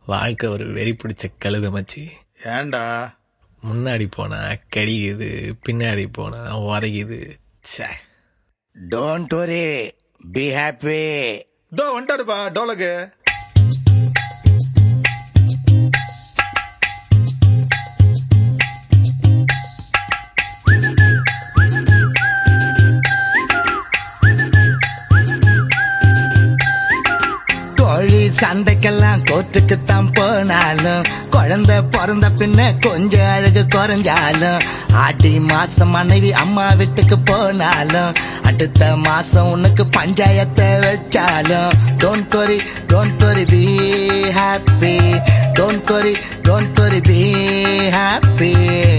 வாழ்க்கை ஒரு வெறி பிடிச்ச கழுத மச்சி ஏன்டா முன்னாடி போனா கடிக்குது பின்னாடி போனா உதைக்குது ச்சே டோன்ட் வரி பி ஹாப்பி இதோ வந்துட்டாருப்பா டோலக்கு கோழி சண்டைக்கெல்லாம் கோர்ட்டுக்குத்தான் போனாலும் குழந்தை பிறந்த பின்ன கொஞ்சம் அழகு குறைஞ்சாலும் ஆடி மாசம் மனைவி அம்மா வீட்டுக்கு போனாலும் அடுத்த மாசம் உனக்கு பஞ்சாயத்தை வச்சாலும் don't worry don't worry be happy don't worry don't worry be happy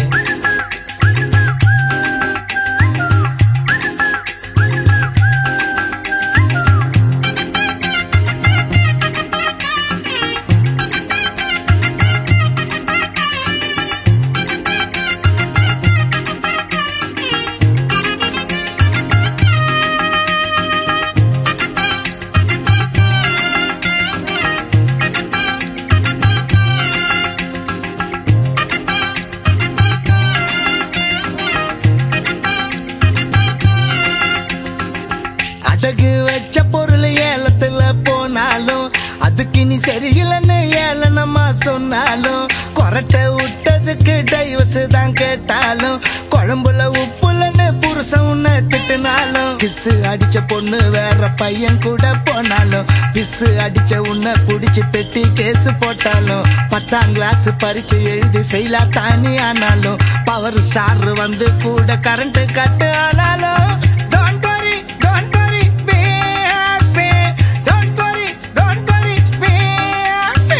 அடகு வச்ச பொருள் ஏலத்துல போனாலும் அதுக்கு நீ சரியில்லைன்னு ஏளனமா சொன்னாலும் கொரட்டை விட்டதுக்கு டைவர்ஸ் தான் கேட்டாலும் குழம்புல உப்புலன்னு புருஷன் உன்னை திட்டுனாலும் கிசு அடிச்ச பொண்ணு வேற பையன் கூட போனாலும் பிசு அடிச்ச உன்னை புடிச்சு பெட்டி கேஸ் போட்டாலும் பத்தாம் கிளாஸ் பரிச்சு எழுதி ஃபெயிலா தானி ஆனாலும் பவர் ஸ்டார் வந்து கூட கரண்ட் கட்டு ஆனாலும் Don't worry, don't worry, be happy. Don't worry, don't worry, be happy.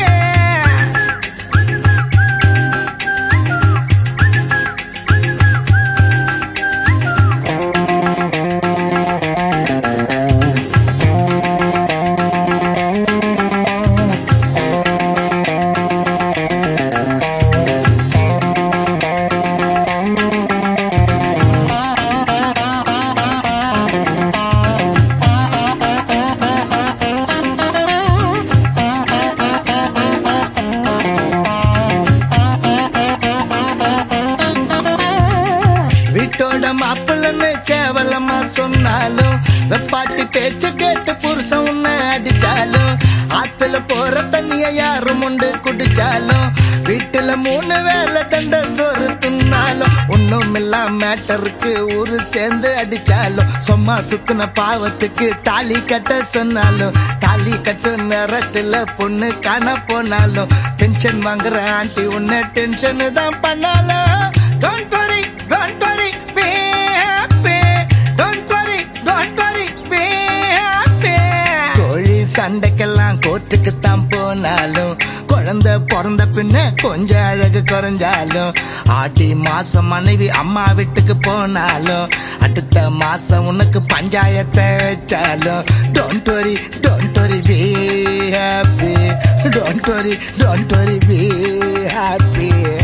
வீட்டோட மாப்பிள்ளன்னு கேவலமா சொன்னாலும் வெப்பாட்டி பேச்சு கேட்டு புருஷன் உன்னை அடிச்சாலும் ஆத்துல போற தண்ணிய யாரும் உண்டு குடிச்சாலும் வீட்டுல மூணு வேலை தண்ட சோறு துண்ணாலும் ஒண்ணும் இல்லாம மேட்டருக்கு ஊரு சேர்ந்து அடிச்சாலும் சும்மா சுத்தின பாவத்துக்கு தாலி கட்ட சொன்னாலும் தாலி கட்டும் நேரத்துல பொண்ணு காண போனாலும் டென்ஷன் வாங்குற ஆண்டி உன்னை டென்ஷன் தான் பண்ணாலும் Don't worry, don't worry, be happy. Don't worry, don't worry, be happy. கோழி சண்டைக்கெல்லாம் கோர்ட்டுக்கு தான் போனாலும் குழந்தை பிறந்த பின்ன கொஞ்சம் அழகு குறைஞ்சாலும் ஆடி மாசம் மனைவி அம்மா வீட்டுக்கு போனாலும் அடுத்த மாசம் உனக்கு பஞ்சாயத்தை வச்சாலும் don't worry don't worry be happy don't worry don't worry be happy